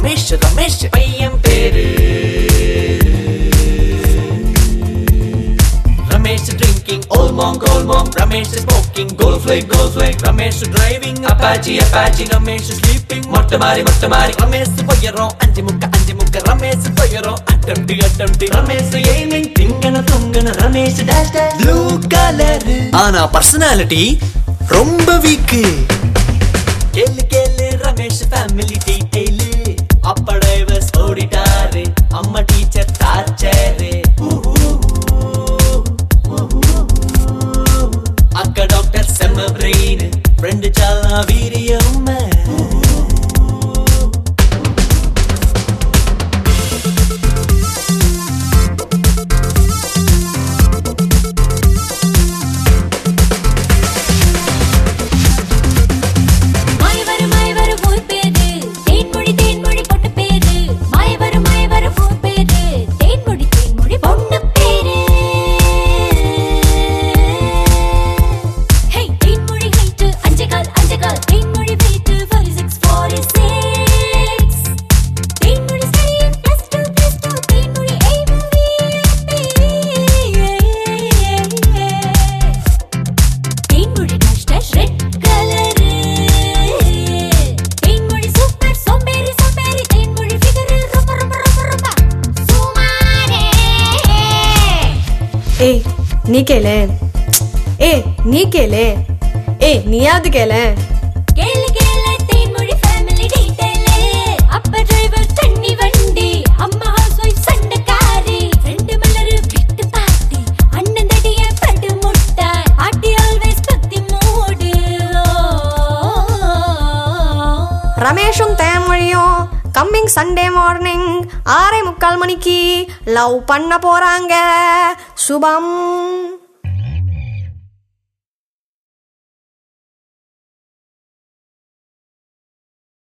ரமேஷ் ரமேஷ் பையன் பேரு Ramesh drinking Olmong Olmong Ramesh smoking Gold flake Gold flake Ramesh driving Apache Apache Ramesh sleeping மொட்டை மாறி மொட்டை மாறி ரமேஷ் பொய்யறோம் அஞ்சு முக்க அஞ்சு முக்க ரமேஷ் பொய்யறோம் அட்டம்டி அட்டம்டி ரமேஷ் ஏமிங் திங்கன துங்கன ரமேஷ் டேஷ் ப்ளூ கலர் ஆனா பர்சனாலிட்டி ரொம்ப வீக்கு கேளு கேளு ரமேஷ் ஃபேமிலி டீடைலு அப்பா டைவர்ஸ் ஓடிட்டாரு அம்மா டீச்சர் டார்ச்சரு அக்கா டாக்டர் செம்ம பிரெயின் ஃப்ரெண்டு சாலா வீரியம் மாயவரு மாயவரு ஊர் பேரு தேன்மொழி தேன்மொழி பொண்ணு பேரு மாயவரு மாயவரு ஊர் பேரு தேன்மொழி தேன்மொழி பொண்ணு பேரு ஹே தேன்மொழி ஹைட்டு அஞ்சு கால் அஞ்சு கால் Thenmozhi weight forty six forty six Thenmozhi study plus two plus two Thenmozhi Thenmozhi dash dash red colour Thenmozhi super சோம்பேறி சோம்பேறி தேன்மொழி ஃபிகர் ரொம்ப ரொம்ப ரொம்ப ரொம்ப சுமாரே ஏய் நீ கேளு ஏய் நீ கேளு ஏய் நீயாவது கேளு கேளு கேளு தேன்மொழி ஃபேமிலி டீடைலு அப்பா டிரைவர் தண்ணி வண்டி அம்மா ஹவுஸ் ஒய்ஃப் சண்டைக்காரி ரெண்டு மலரு விட்டு பாட்டி அண்ணன் தடிய படு முட்டை ஆட்டி ஆல்வேஸ் பத்தி மூடு ரமேஷும் தேன்மொழியும் கம்மிங் சண்டே மார்னிங் ஆறே முக்கால் மணிக்கு லவ் பண்ண போறாங்க சுபம்